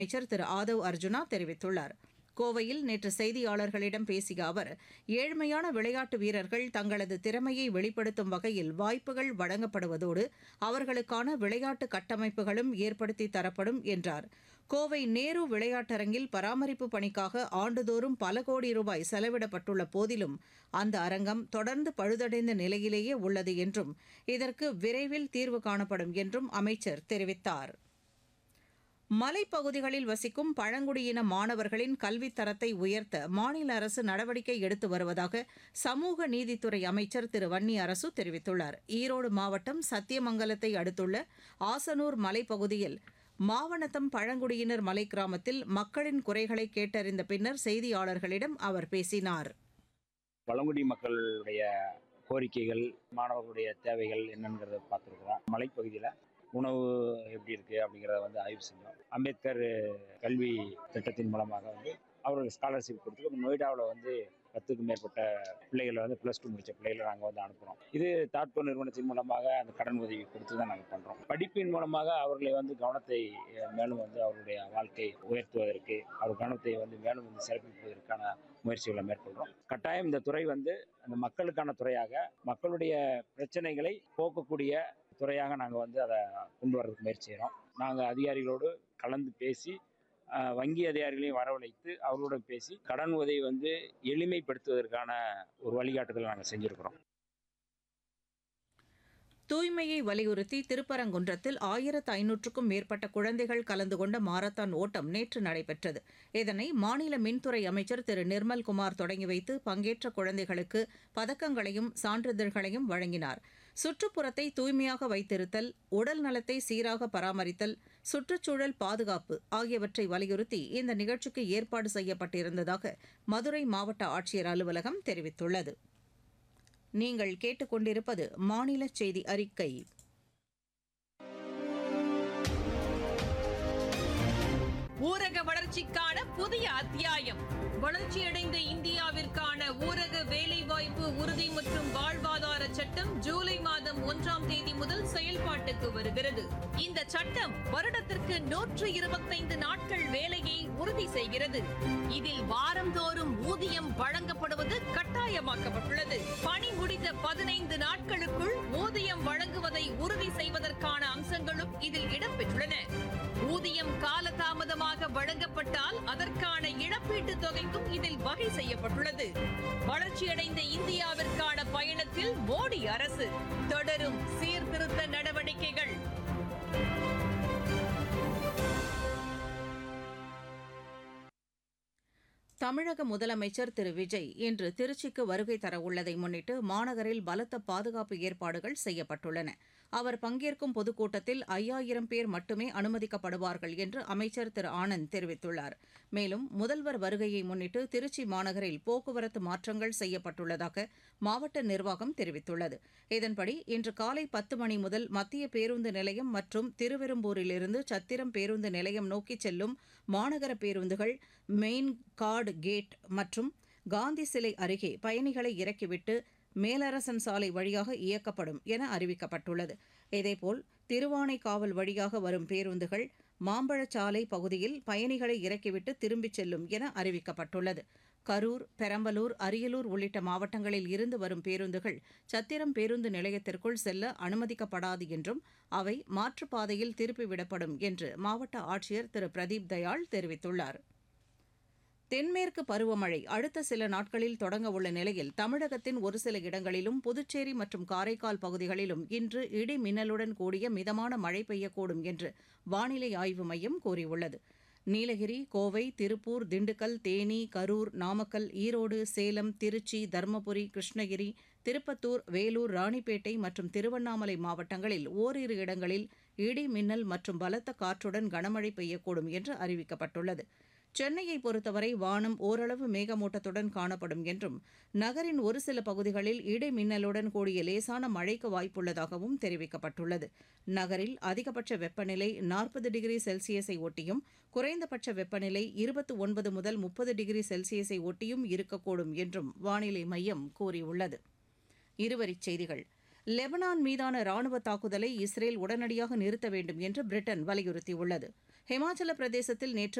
அமைச்சர் திரு ஆதவ் அர்ஜுனா தெரிவித்துள்ளார் கோவையில் நேற்று செய்தியாளர்களிடம் பேசிய அவர் ஏழ்மையான விளையாட்டு வீரர்கள் தங்களது திறமையை வெளிப்படுத்தும் வகையில் வாய்ப்புகள் வழங்கப்படுவதோடு அவர்களுக்கான விளையாட்டு கட்டமைப்புகளும் ஏற்படுத்தி தரப்படும் என்றார் கோவை நேரு விளையாட்டரங்கில் பராமரிப்பு பணிக்காக ஆண்டுதோறும் பல கோடி ரூபாய் செலவிடப்பட்டுள்ள போதிலும் அந்த அரங்கம் தொடர்ந்து பழுதடைந்த நிலையிலேயே உள்ளது என்றும் இதற்கு விரைவில் தீர்வு காணப்படும் என்றும் அமைச்சர் தெரிவித்தார் மலைப்பகுதிகளில் வசிக்கும் பழங்குடியின மாணவர்களின் கல்வித் தரத்தை உயர்த்த மாநில அரசு நடவடிக்கை எடுத்து வருவதாக சமூக நீதித்துறை அமைச்சர் திரு வன்னி அரசு தெரிவித்துள்ளார் ஈரோடு மாவட்டம் சத்தியமங்கலத்தை அடுத்துள்ள ஆசனூர் மலைப்பகுதியில் மாவனத்தம் பழங்குடியினர் மலை கிராமத்தில் மக்களின் குறைகளை கேட்டறிந்த பின்னர் செய்தியாளர்களிடம் அவர் பேசினார் பழங்குடி மக்களுடைய கோரிக்கைகள் மாணவர்களுடைய தேவைகள் என்னங்கிறத பார்த்துருக்குறோம் மலைப்பகுதியில் உணவு எப்படி இருக்குது அப்படிங்கிறத வந்து ஆய்வு செஞ்சோம் அம்பேத்கர் கல்வி திட்டத்தின் மூலமாக வந்து அவர்களுக்கு ஸ்காலர்ஷிப் கொடுத்து நொய்டாவில் வந்து பத்துக்கும் மேற்பட்ட பிள்ளைகளை வந்து ப்ளஸ் டூ முடித்த பிள்ளைகளை நாங்கள் வந்து அனுப்புகிறோம் இது தாட்கோ நிறுவனத்தின் மூலமாக அந்த கடன் உதவி கொடுத்து தான் நாங்கள் பண்ணுறோம் படிப்பின் மூலமாக அவர்களை வந்து கவனத்தை அஹ், மேலும் வந்து அவருடைய வாழ்க்கை உயர்த்துவதற்கு அவர் கவனத்தை வந்து மேலும் வந்து சிறப்பிப்பதற்கான முயற்சிகளை மேற்கொள்கிறோம் கட்டாயம் இந்த துறை வந்து அந்த மக்களுக்கான துறையாக மக்களுடைய பிரச்சனைகளை போக்கக்கூடிய துறையாக நாங்கள் வந்து அதை கொண்டு வரதுக்கு முயற்சி செய்கிறோம் நாங்கள் அதிகாரிகளோடு கலந்து பேசி அஹ், வங்கி அதிகாரிகளையும் வரவழைத்து அவர்களுடன் பேசி கடன் உதவி வந்து எளிமைப்படுத்துவதற்கான ஒரு வழிகாட்டுதலை நாங்கள் செஞ்சுருக்கிறோம் தூய்மையை வலியுறுத்தி திருப்பரங்குன்றத்தில் ஆயிரத்து ஐநூற்றுக்கும் மேற்பட்ட குழந்தைகள் கலந்து கொண்ட மாரத்தான் ஓட்டம் நேற்று நடைபெற்றது இதனை மாநில மின்துறை அமைச்சர் திரு நிர்மல்குமார் தொடங்கி வைத்து பங்கேற்ற குழந்தைகளுக்கு பதக்கங்களையும் சான்றிதழ்களையும் வழங்கினார் சுற்றுப்புறத்தை தூய்மையாக வைத்திருத்தல் உடல் நலத்தை சீராக பராமரித்தல் சுற்றுச்சூழல் பாதுகாப்பு ஆகியவற்றை வலியுறுத்தி இந்த நிகழ்ச்சிக்கு ஏற்பாடு செய்யப்பட்டிருந்ததாக மதுரை மாவட்ட ஆட்சியர் அலுவலகம் தெரிவித்துள்ளது நீங்கள் கேட்டுக்கொண்டிருப்பது மாநில செய்தி அறிக்கை ஊரக வளர்ச்சிக்கான புதிய அத்தியாயம் வளர்ச்சியடைந்த இந்தியாவிற்கான ஊரக வேலைவாய்ப்பு உறுதி மற்றும் வாழ்வாதார சட்டம் ஜூலை மாதம் ஒன்றாம் தேதி முதல் செயல்பாட்டுக்கு வருகிறது இந்த சட்டம் வருடத்திற்கு நூற்று இருபத்தைந்து நாட்கள் வேலையை உறுதி செய்கிறது இதில் வாரந்தோறும் ஊதியம் வழங்கப்படுவது கட்டாயமாக்கப்பட்டுள்ளது பணி முடிந்த பதினைந்து நாட்களுக்குள் ஊதியம் வழங்குவதை உறுதி செய்வதற்கான அம்சங்களும் இதில் இடம்பெற்றுள்ளன ஊதியம் காலதாமதமாக வழங்கப்பட்டால் அதற்கான இழப்பீட்டுத் தொகைக்கும் இதில் வகை செய்யப்பட்டுள்ளது வளர்ச்சியடைந்த இந்தியாவிற்கான பயணத்தில் மோடி அரசு தொடரும் சீர்திருத்த நடவடிக்கைகள் தமிழக முதலமைச்சர் திரு விஜய் இன்று திருச்சிக்கு வருகை தரவுள்ளதை முன்னிட்டு மாநகரில் பலத்த பாதுகாப்பு ஏற்பாடுகள் செய்யப்பட்டுள்ளன அவர் பங்கேற்கும் பொதுக்கூட்டத்தில் ஐயாயிரம் பேர் மட்டுமே அனுமதிக்கப்படுவார்கள் என்று அமைச்சர் திரு ஆனந்த் தெரிவித்துள்ளார் மேலும் முதல்வர் வருகையை முன்னிட்டு திருச்சி மாநகரில் போக்குவரத்து மாற்றங்கள் செய்யப்பட்டுள்ளதாக மாவட்ட நிர்வாகம் தெரிவித்துள்ளது இதன்படி இன்று காலை பத்து மணி முதல் மத்திய பேருந்து நிலையம் மற்றும் திருவெரும்பூரிலிருந்து சத்திரம் பேருந்து நிலையம் நோக்கி செல்லும் மாநகர பேருந்துகள் மெயின் கார்டு கேட் மற்றும் காந்தி சிலை அருகே பயணிகளை இறக்கிவிட்டு மேலரசன் சாலை வழியாக இயக்கப்படும் என அறிவிக்கப்பட்டுள்ளது இதேபோல் திருவானைக்காவல் வழியாக வரும் பேருந்துகள் மாம்பழச்சாலை பகுதியில் பயணிகளை இறக்கிவிட்டு திரும்பிச் செல்லும் என அறிவிக்கப்பட்டுள்ளது கரூர் பெரம்பலூர் அரியலூர் உள்ளிட்ட மாவட்டங்களில் இருந்து வரும் பேருந்துகள் சத்திரம் பேருந்து நிலையத்திற்குள் செல்ல அனுமதிக்கப்படாது என்றும் அவை மாற்றுப்பாதையில் திருப்பிவிடப்படும் என்று மாவட்ட ஆட்சியர் திரு பிரதீப் தயாள் தெரிவித்துள்ளார் தென்மேற்கு பருவமழை அடுத்த சில நாட்களில் தொடங்க உள்ள நிலையில் தமிழகத்தின் ஒரு சில இடங்களிலும் புதுச்சேரி மற்றும் காரைக்கால் பகுதிகளிலும் இன்று இடி மின்னலுடன் கூடிய மிதமான மழை பெய்யக்கூடும் என்று வானிலை ஆய்வு மையம் கூறியுள்ளது நீலகிரி கோவை திருப்பூர் திண்டுக்கல் தேனி கரூர் நாமக்கல் ஈரோடு சேலம் திருச்சி தருமபுரி கிருஷ்ணகிரி திருப்பத்தூர் வேலூர் ராணிப்பேட்டை மற்றும் திருவண்ணாமலை மாவட்டங்களில் ஓரிரு இடங்களில் இடி மின்னல் மற்றும் பலத்த காற்றுடன் கனமழை பெய்யக்கூடும் என்று அறிவிக்கப்பட்டுள்ளது சென்னையை பொறுத்தவரை வானம் ஓரளவு மேகமூட்டத்துடன் காணப்படும் என்றும் நகரின் ஒரு சில பகுதிகளில் இடி மின்னலுடன் கூடிய லேசான மழைக்கு வாய்ப்புள்ளதாகவும் தெரிவிக்கப்பட்டுள்ளது நகரில் அதிகபட்ச வெப்பநிலை நாற்பது டிகிரி செல்சியஸை ஒட்டியும் குறைந்தபட்ச வெப்பநிலை இருபத்தி ஒன்பது முதல் முப்பது டிகிரி செல்சியஸை ஒட்டியும் இருக்கக்கூடும் என்றும் வானிலை மையம் கூறியுள்ளது இருவரிச் செய்திகள் லெபனான் மீதான ராணுவ தாக்குதலை இஸ்ரேல் உடனடியாக நிறுத்த வேண்டும் என்று பிரிட்டன் வலியுறுத்தியுள்ளது ஹிமாச்சல பிரதேசத்தில் நேற்று